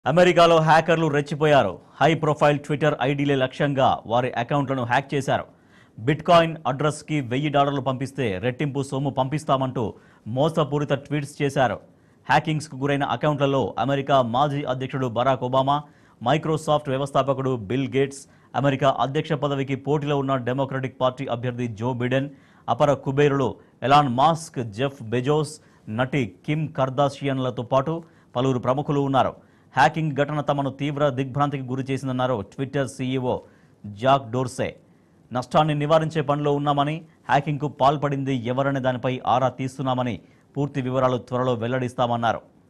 అమెరికాలో హ్యాకర్లు రెచ్చిపోయారు high profile Twitter ఐడీలే లక్ష్యంగా వారి అకౌంట్లను హ్యాక్ చేశారు బిట్ కాయిన్ అడ్రస్కి వెయ్యి డాలర్లు పంపిస్తే రెట్టింపు సొమ్ము పంపిస్తామంటూ మోసపూరిత ట్వీట్స్ చేశారు హ్యాకింగ్స్కు గురైన అకౌంట్లలో అమెరికా మాజీ అధ్యక్షుడు బరాక్ ఒబామా మైక్రోసాఫ్ట్ వ్యవస్థాపకుడు బిల్ గేట్స్ అమెరికా అధ్యక్ష పదవికి పోటీలో ఉన్న డెమోక్రటిక్ పార్టీ అభ్యర్థి జో బిడెన్ అపర కుబేరులు ఎలాన్ మాస్క్ జెఫ్ బెజోస్ నటి కిమ్ కర్దాషియన్లతో పాటు పలువురు ప్రముఖులు ఉన్నారు హ్యాకింగ్ ఘటన తమను తీవ్ర దిగ్భ్రాంతికి గురి చేసిందన్నారు ట్విట్టర్ సీఈఓ జాక్ డోర్సే నష్టాన్ని నివారించే పనిలో ఉన్నామని హ్యాకింగ్కు పాల్పడింది ఎవరనే దానిపై ఆరా తీస్తున్నామని పూర్తి వివరాలు త్వరలో వెల్లడిస్తామన్నారు